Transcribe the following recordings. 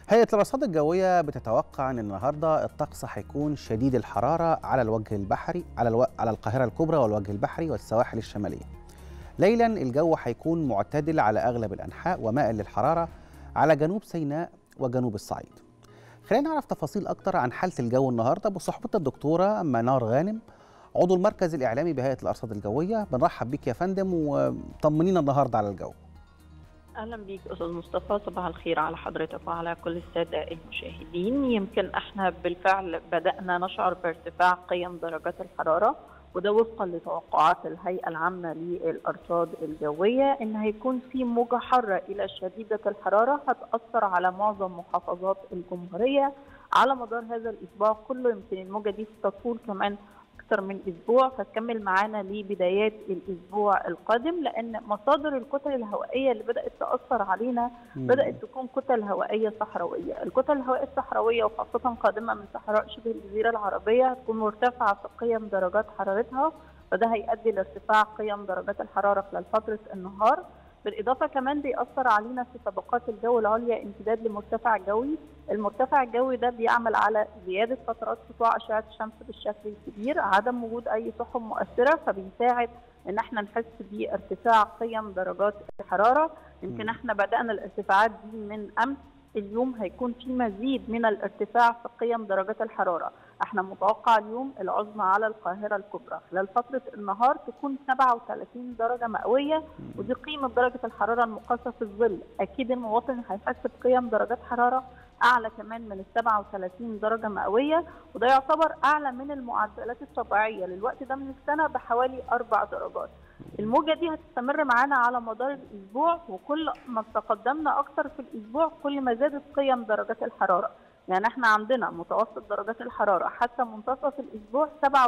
هيئة الأرصاد الجوية بتتوقع أن النهاردة الطقس هيكون شديد الحرارة على الوجه البحري على, الو... على القاهرة الكبرى والوجه البحري والسواحل الشمالية. ليلا الجو هيكون معتدل على أغلب الأنحاء ومائل للحرارة على جنوب سيناء وجنوب الصعيد. خلينا نعرف تفاصيل أكتر عن حالة الجو النهاردة بصحبتنا الدكتورة منار غانم عضو المركز الإعلامي بهيئة الأرصاد الجوية بنرحب بيك يا فندم وطمنينا النهاردة على الجو. اهلا بيك استاذ مصطفى صباح الخير على حضرتك وعلى كل الساده المشاهدين يمكن احنا بالفعل بدانا نشعر بارتفاع قيم درجات الحراره وده وفقا لتوقعات الهيئه العامه للارصاد الجويه ان هيكون في موجه حاره الى شديده الحراره هتاثر على معظم محافظات الجمهوريه على مدار هذا الاسبوع كله يمكن الموجه دي تطول كمان اكثر من اسبوع فتكمل معانا لبدايات الاسبوع القادم لان مصادر الكتل الهوائيه اللي بدات تاثر علينا مم. بدات تكون كتل هوائيه صحراويه، الكتل الهوائيه الصحراويه وخاصه قادمه من صحراء شبه الجزيره العربيه هتكون مرتفعه في قيم درجات حرارتها فده هيؤدي لارتفاع قيم درجات الحراره خلال فتره النهار بالاضافه كمان بيأثر علينا في طبقات الجو العليا امتداد لمرتفع جوي، المرتفع الجوي ده بيعمل على زياده فترات سطوع اشعه الشمس بالشكل الكبير، عدم وجود اي سحب مؤثره فبيساعد ان احنا نحس بارتفاع قيم درجات الحراره، يمكن احنا بدأنا الارتفاعات دي من امس اليوم هيكون في مزيد من الارتفاع في قيم درجات الحراره، احنا متوقع اليوم العظمى على القاهره الكبرى خلال فتره النهار تكون 37 درجه مئويه ودي قيمه درجه الحراره المقاسه في الظل، اكيد المواطن هيحس بقيم درجات حراره اعلى كمان من ال 37 درجه مئويه وده يعتبر اعلى من المعدلات الطبيعيه للوقت ده من السنه بحوالي اربع درجات. الموجه دي هتستمر معانا على مدار الاسبوع وكل ما تقدمنا اكثر في الاسبوع كل ما زادت قيم درجات الحراره. يعني احنا عندنا متوسط درجات الحراره حتى منتصف الاسبوع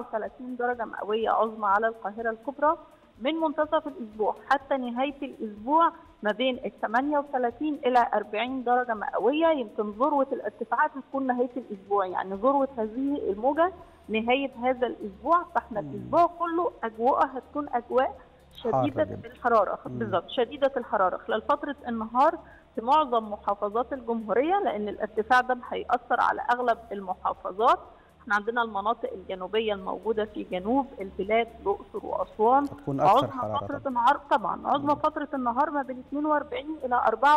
37 درجه مئويه عظمى على القاهره الكبرى من منتصف الاسبوع حتى نهايه الاسبوع ما بين ال 38 الى 40 درجه مئويه يمكن ذروه الارتفاعات هتكون نهايه الاسبوع يعني ذروه هذه الموجه نهايه هذا الاسبوع فاحنا الاسبوع كله اجواء هتكون اجواء شديده الحراره بالظبط شديده الحراره خلال فتره النهار في معظم محافظات الجمهوريه لان الارتفاع ده هيأثر على اغلب المحافظات احنا عندنا المناطق الجنوبيه الموجوده في جنوب البلاد الاقصر واسوان تكون اكثر حراره فتره النهار طبعا عظمى فتره النهار ما بين 42 الى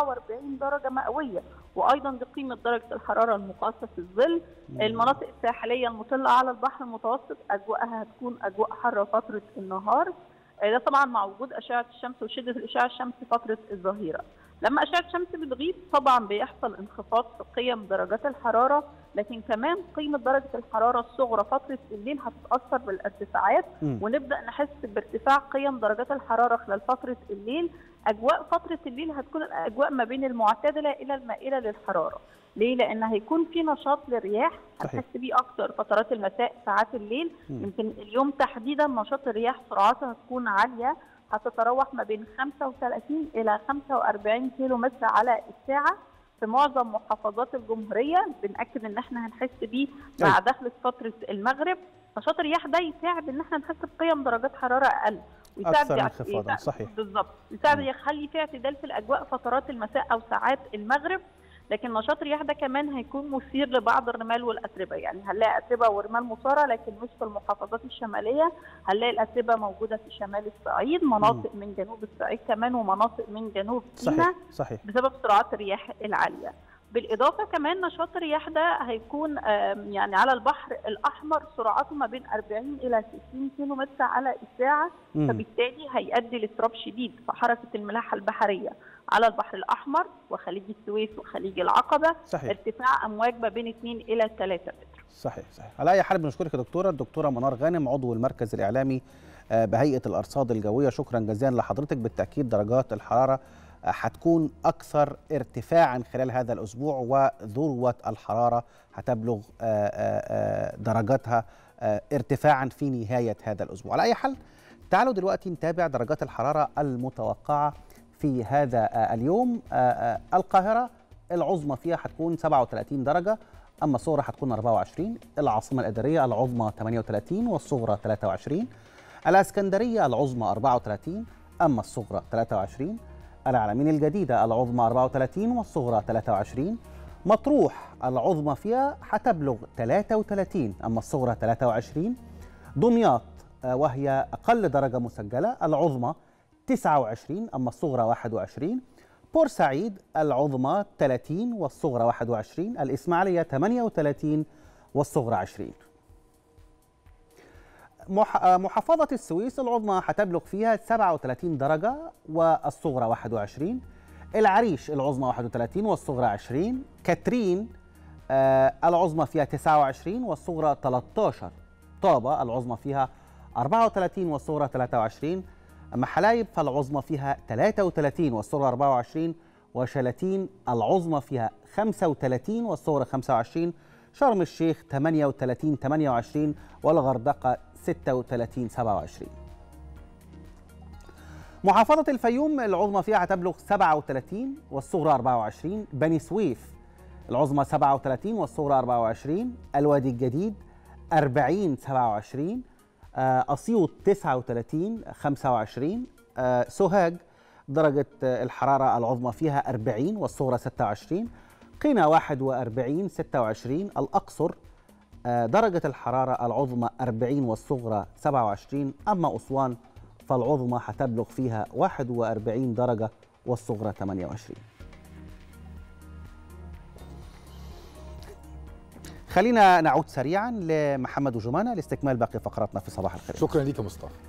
44 درجه مئويه وايضا دي قيمه درجه الحراره المقاسه في الظل المناطق الساحليه المطله على البحر المتوسط اجواءها هتكون اجواء حاره فتره النهار ده طبعا مع وجود اشعه الشمس وشده الاشعه الشمسي فتره الظهيره لما اشعه الشمس بتغيب طبعا بيحصل انخفاض في قيم درجات الحراره لكن كمان قيمه درجه الحراره الصغرى فتره الليل هتتاثر بالارتفاعات م. ونبدا نحس بارتفاع قيم درجات الحراره خلال فتره الليل اجواء فتره الليل هتكون الاجواء ما بين المعتدله الى المائله للحراره ليه؟ لان هيكون في نشاط للرياح هتحس بيه اكتر فترات المساء ساعات الليل م. يمكن اليوم تحديدا نشاط الرياح سرعتها هتكون عاليه هتتراوح ما بين 35 الى 45 كيلو متر على الساعه في معظم محافظات الجمهوريه بناكد ان احنا هنحس بيه مع دخلة فتره المغرب نشاط الرياح ده يساعد ان احنا نحس بقيم درجات حراره اقل ويساعد انخفاضا صحيح بالظبط يساعد يخلي في اعتدال في الاجواء فترات المساء او ساعات المغرب لكن نشاط الرياح ده كمان هيكون مثير لبعض الرمال والاتربه يعني هنلاقي اتربه ورمال مثاره لكن مش في المحافظات الشماليه هنلاقي الاتربه موجوده في شمال الصعيد مناطق م. من جنوب الصعيد كمان ومناطق من جنوب سيناء صحيح بسبب سرعات الرياح العاليه بالاضافه كمان نشاط الرياح ده هيكون يعني على البحر الاحمر سرعته ما بين 40 الى 60 كيلو متر على الساعه م. فبالتالي هيؤدي لاضطراب شديد في حركه الملاحه البحريه على البحر الاحمر وخليج السويس وخليج العقبه صحيح. ارتفاع امواج ما بين 2 الى 3 متر صحيح صحيح على اي حال بنشكرك يا دكتوره الدكتوره منار غانم عضو المركز الاعلامي بهيئه الارصاد الجويه شكرا جزيلا لحضرتك بالتاكيد درجات الحراره هتكون اكثر ارتفاعا خلال هذا الاسبوع وذروه الحراره هتبلغ درجاتها ارتفاعا في نهايه هذا الاسبوع على اي حال تعالوا دلوقتي نتابع درجات الحراره المتوقعه في هذا اليوم القاهرة العظمى فيها هتكون 37 درجة أما الصغرى هتكون 24 العاصمة الإدارية العظمى 38 والصغرى 23 الإسكندرية العظمى 34 أما الصغرى 23 العلمين الجديدة العظمى 34 والصغرى 23 مطروح العظمى فيها حتبلغ 33 أما الصغرى 23 دمياط وهي أقل درجة مسجلة العظمى 29 أما الصغرى 21 بورسعيد العظمى 30 والصغرى 21 الإسماعيلية 38 والصغرى 20 محافظة السويس العظمى حتبلغ فيها 37 درجة والصغرى 21 العريش العظمى 31 والصغرى 20 كاترين آه العظمى فيها 29 والصغرى 13 طابة العظمى فيها 34 والصغرى 23 أما حلايب فالعظمى فيها 33 والصغرى 24 وشلاتين العظمى فيها 35 والصغرى 25 شرم الشيخ 38 28 والغردقة 36 27 محافظة الفيوم العظمى فيها هتبلغ 37 والصغرى 24 بني سويف العظمى 37 والصغرى 24 الوادي الجديد 40 27 أسيوط 39 25 سوهاج درجة الحرارة العظمى فيها 40 والصغرى 26 قنا 41 26 الأقصر درجة الحرارة العظمى 40 والصغرى 27 أما أسوان فالعظمى هتبلغ فيها 41 درجة والصغرى 28 خلينا نعود سريعا لمحمد وجمانة لاستكمال باقي فقراتنا في صباح الخير شكرا ليك يا مصطفى